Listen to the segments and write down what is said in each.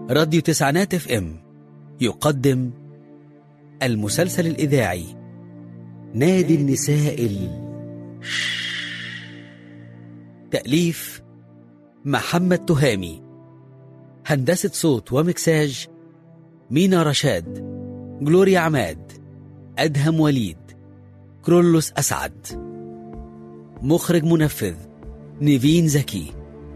راديو تسعينات اف ام يقدم المسلسل الإذاعي نادي النساء ال... تأليف محمد تهامي هندسة صوت ومكساج مينا رشاد جلوريا عماد أدهم وليد كرولوس أسعد مخرج منفذ نيفين زكي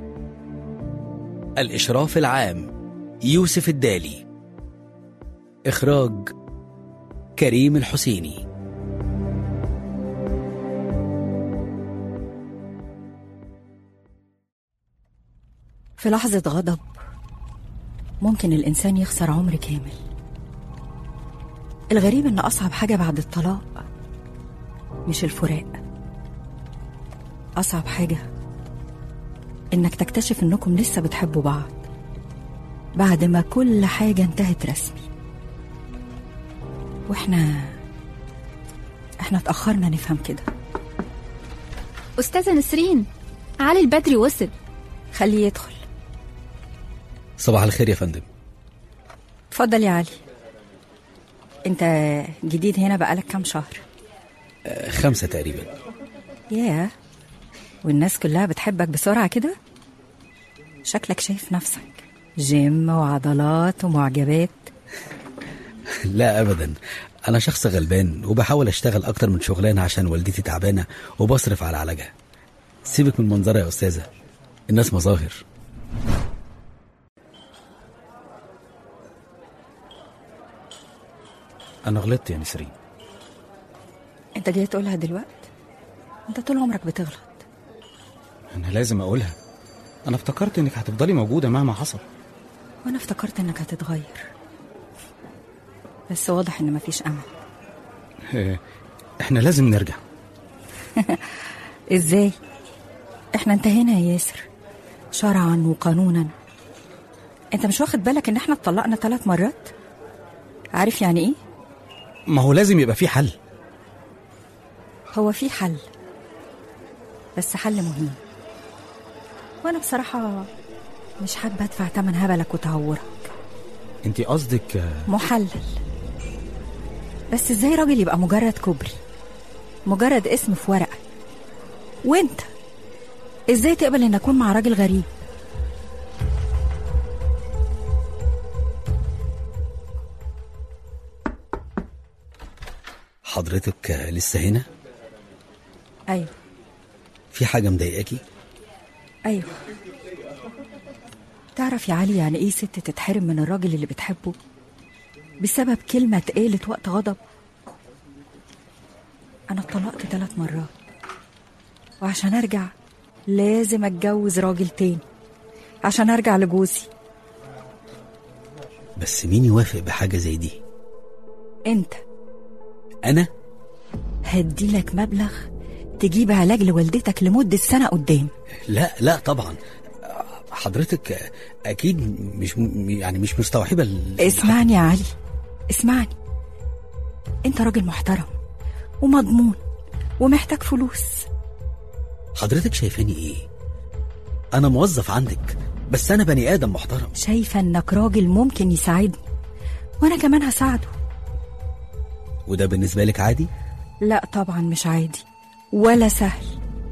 الإشراف العام يوسف الدالي إخراج كريم الحسيني في لحظة غضب ممكن الإنسان يخسر عمر كامل الغريب إن أصعب حاجة بعد الطلاق مش الفراق أصعب حاجة إنك تكتشف إنكم لسه بتحبوا بعض بعد ما كل حاجة انتهت رسمي وإحنا إحنا اتأخرنا نفهم كده أستاذة نسرين علي البدري وصل خليه يدخل صباح الخير يا فندم اتفضل يا علي انت جديد هنا بقالك كام شهر آه، خمسة تقريبا ياه والناس كلها بتحبك بسرعة كده شكلك شايف نفسك جيم وعضلات ومعجبات لا أبدا أنا شخص غلبان وبحاول أشتغل أكتر من شغلانة عشان والدتي تعبانة وبصرف على علاجها سيبك من منظرها يا أستاذة الناس مظاهر أنا غلطت يا نسرين انت جاي تقولها دلوقتي انت طول عمرك بتغلط أنا لازم أقولها أنا افتكرت إنك هتفضلي موجودة مهما حصل وانا افتكرت انك هتتغير بس واضح ان مفيش امل إيه، إحنا لازم نرجع ازاي احنا انتهينا يا ياسر شرعا وقانونا انت مش واخد بالك ان احنا اتطلقنا ثلاث مرات عارف يعني ايه ما هو لازم يبقى في حل هو في حل بس حل مهم وانا بصراحة مش حابة ادفع تمن هبلك وتهورك أنت قصدك آه، محلل بس ازاي راجل يبقى مجرد كوبري مجرد اسم في ورقة وانت ازاي تقبل ان اكون مع راجل غريب حضرتك آه، لسه هنا ايوه في حاجة مضايقاكي ايوه تعرف يا علي يعني ايه ست تتحرم من الراجل اللي بتحبه بسبب كلمة اتقالت وقت غضب أنا اتطلقت ثلاث مرات وعشان أرجع لازم أتجوز راجل تاني عشان أرجع لجوزي بس مين يوافق بحاجة زي دي أنت أنا هديلك مبلغ تجيب علاج لوالدتك لمدة سنة قدام لا لا طبعا حضرتك آه، أكيد مش م- يعني مش مستوعبة ال- اسمعني يا علي اسمعني أنت راجل محترم ومضمون ومحتاج فلوس حضرتك شايفاني إيه أنا موظف عندك بس أنا بني آدم محترم شايفة إنك راجل ممكن يساعدني وأنا كمان هساعده وده بالنسبة لك عادي لا طبعا مش عادي ولا سهل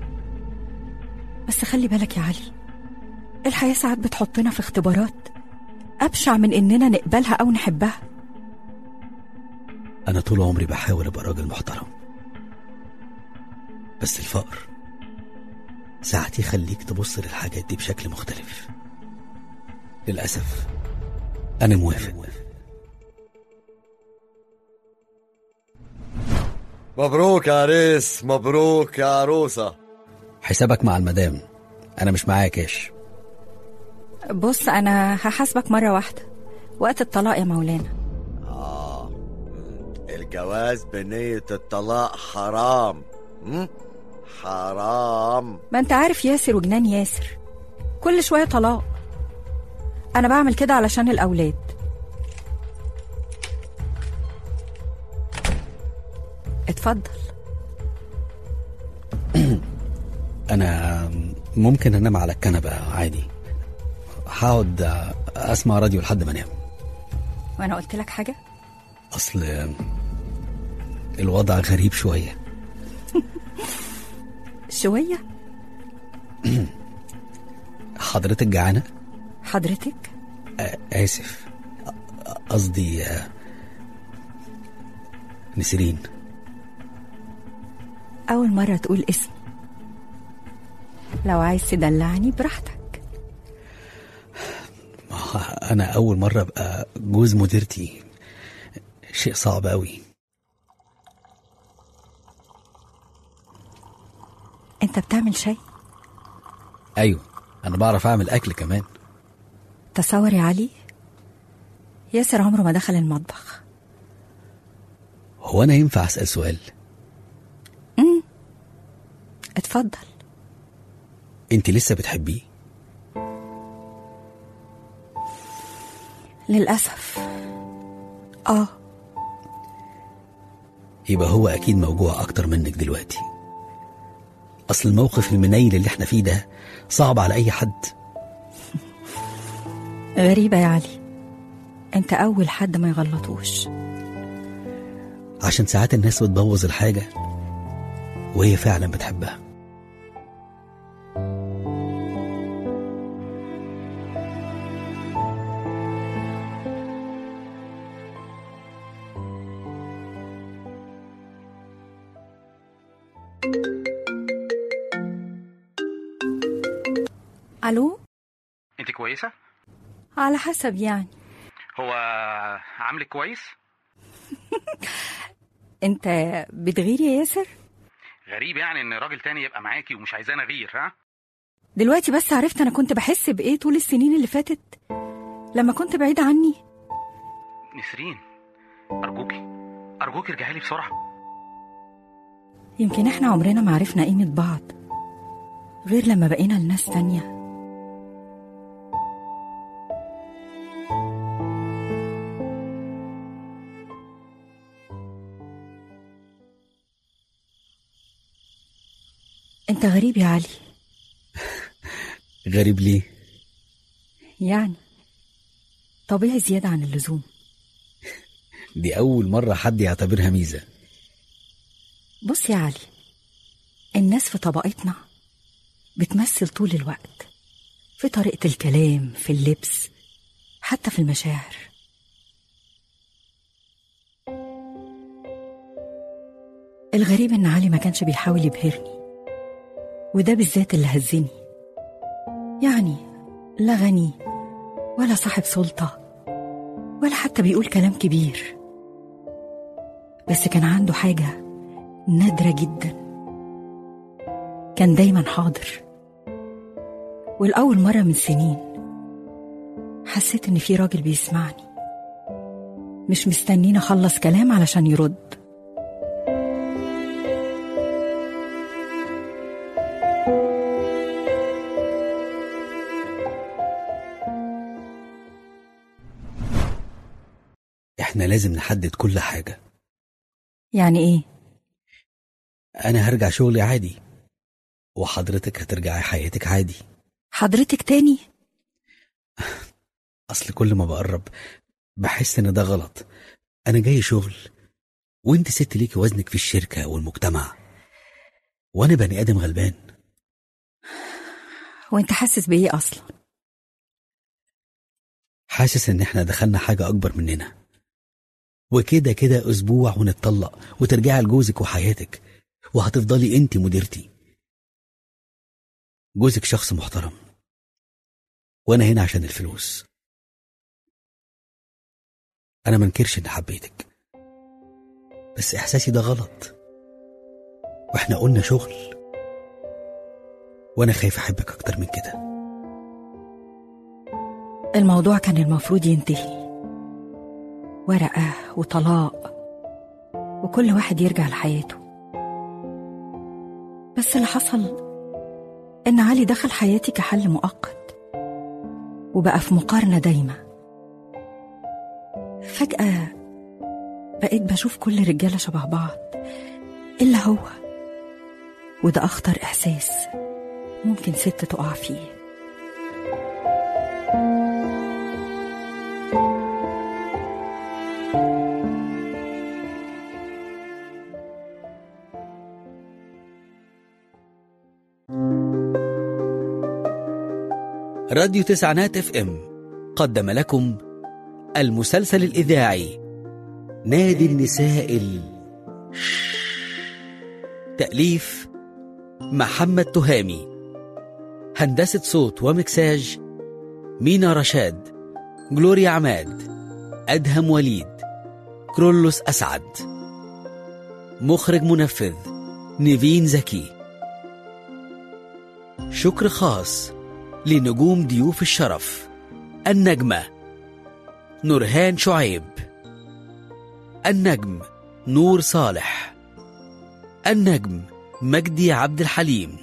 بس خلي بالك يا علي الحياة ساعات بتحطنا في اختبارات أبشع من إننا نقبلها أو نحبها أنا طول عمري بحاول أبقى راجل محترم بس الفقر ساعات يخليك تبص للحاجات دي بشكل مختلف للأسف أنا موافق مبروك يا عريس مبروك يا عروسة حسابك مع المدام أنا مش معايا كاش بص أنا هحاسبك مرة واحدة وقت الطلاق يا مولانا الجواز بنية الطلاق حرام م? حرام ما أنت عارف ياسر وجنان ياسر كل شوية طلاق أنا بعمل كده علشان الأولاد اتفضل أنا ممكن أنام على الكنبة عادي هقعد اسمع راديو لحد ما انام وانا قلت لك حاجه اصل الوضع غريب شويه شويه حضرتك جعانه حضرتك آه، اسف قصدي آه، نسرين اول مره تقول اسمي لو عايز تدلعني براحتك ما هو انا اول مره ابقى جوز مديرتي شيء صعب قوي انت بتعمل شيء ايوه انا بعرف اعمل اكل كمان تصور يا علي ياسر عمره ما دخل المطبخ هو انا ينفع اسال سؤال اتفضل انت لسه بتحبيه للاسف اه يبقى هو اكيد موجوع اكتر منك دلوقتي اصل الموقف المنيل اللي احنا فيه ده صعب على اي حد غريبه يا علي انت اول حد ما يغلطوش عشان ساعات الناس بتبوظ الحاجه وهي فعلا بتحبها الو انت كويسه على حسب يعني هو عاملك كويس انت بتغير يا ياسر غريب يعني ان راجل تاني يبقى معاكي ومش عايزانا اغير ها دلوقتي بس عرفت انا كنت بحس بايه طول السنين اللي فاتت لما كنت بعيدة عني نسرين ارجوكي ارجوكي ارجعي لي بسرعه يمكن احنا عمرنا ما عرفنا قيمة بعض غير لما بقينا لناس تانية انت غريب يا علي غريب ليه يعني طبيعي زيادة عن اللزوم دي اول مره حد يعتبرها ميزه بص يا علي الناس في طبقتنا بتمثل طول الوقت في طريقة الكلام في اللبس حتى في المشاعر الغريب ان علي ما كانش بيحاول يبهرني وده بالذات اللي هزني يعني لا غني ولا صاحب سلطة ولا حتى بيقول كلام كبير بس كان عنده حاجة نادرة جدا كان دايما حاضر والأول مرة من سنين حسيت إن في راجل بيسمعني مش مستنين أخلص كلام علشان يرد احنا لازم نحدد كل حاجه يعني إيه؟ انا هرجع شغلي عادي وحضرتك هترجعي حياتك عادي حضرتك تاني؟ اصل كل ما بقرب بحس ان ده غلط انا جاي شغل وانت ست ليكي وزنك في الشركه والمجتمع وانا بني ادم غلبان وأنت حاسس بإيه أصلا؟ حاسس ان احنا دخلنا حاجه اكبر مننا وكده كده اسبوع ونتطلق وترجعي لجوزك وحياتك وهتفضلي انت مديرتي جوزك شخص محترم وانا هنا عشان الفلوس انا منكرش اني حبيتك بس احساسي ده غلط واحنا قلنا شغل وانا خايف احبك اكتر من كده الموضوع كان المفروض ينتهي ورقة وطلاق وكل واحد يرجع لحياته بس اللي حصل إن علي دخل حياتي كحل مؤقت وبقى في مقارنة دايمة فجأة بقيت بشوف كل الرجالة شبه بعض إلا هو وده أخطر إحساس ممكن ست تقع فيه راديو تسعينات اف ام قدم لكم المسلسل الإذاعي نادي النساء ال... تأليف محمد تهامي هندسة صوت ومكساج مينا رشاد جلوريا عماد أدهم وليد كرولوس أسعد مخرج منفذ نيفين زكي شكر خاص لنجوم ضيوف الشرف النجمة نورهان شعيب النجم نور صالح النجم مجدي عبد الحليم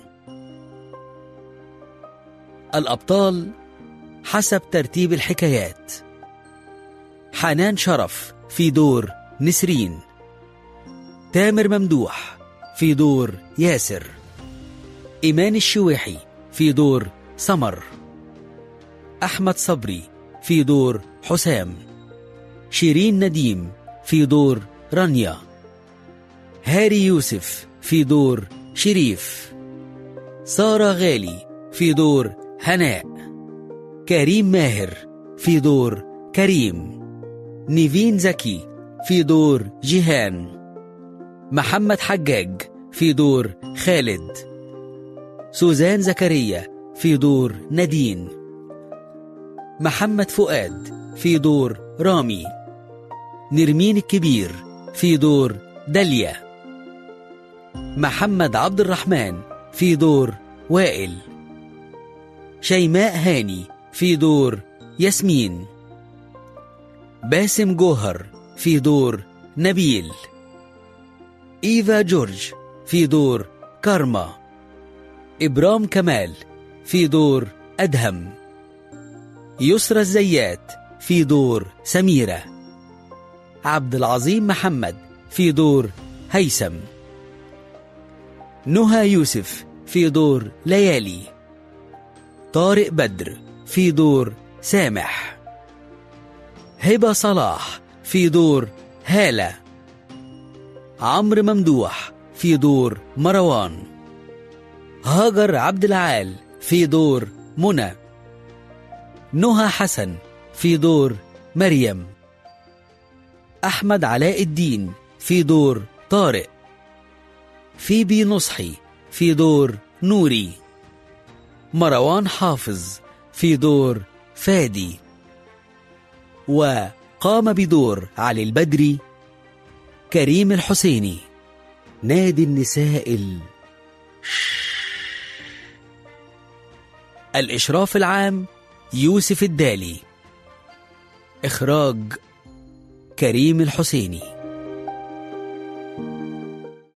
الأبطال حسب ترتيب الحكايات حنان شرف في دور نسرين تامر ممدوح في دور ياسر إيمان الشويحي في دور سمر أحمد صبري في دور حسام شيرين نديم في دور رانيا هاري يوسف في دور شريف سارة غالي في دور هناء كريم ماهر في دور كريم نيفين زكي في دور جيهان محمد حجاج في دور خالد سوزان زكريا في دور نادين محمد فؤاد في دور رامي نرمين الكبير في دور داليا محمد عبد الرحمن في دور وائل شيماء هاني في دور ياسمين باسم جوهر في دور نبيل إيفا جورج في دور كارما إبرام كمال في دور أدهم يسرى الزيات في دور سميرة عبد العظيم محمد في دور هيثم نهى يوسف في دور ليالي طارق بدر في دور سامح هبة صلاح في دور هالة عمرو ممدوح في دور مروان هاجر عبد العال في دور منى نهى حسن في دور مريم أحمد علاء الدين في دور طارق فيبي نصحي في دور نوري مروان حافظ في دور فادي وقام بدور علي البدري كريم الحسيني نادي النساء ال... الإشراف العام يوسف الدالي إخراج كريم الحسيني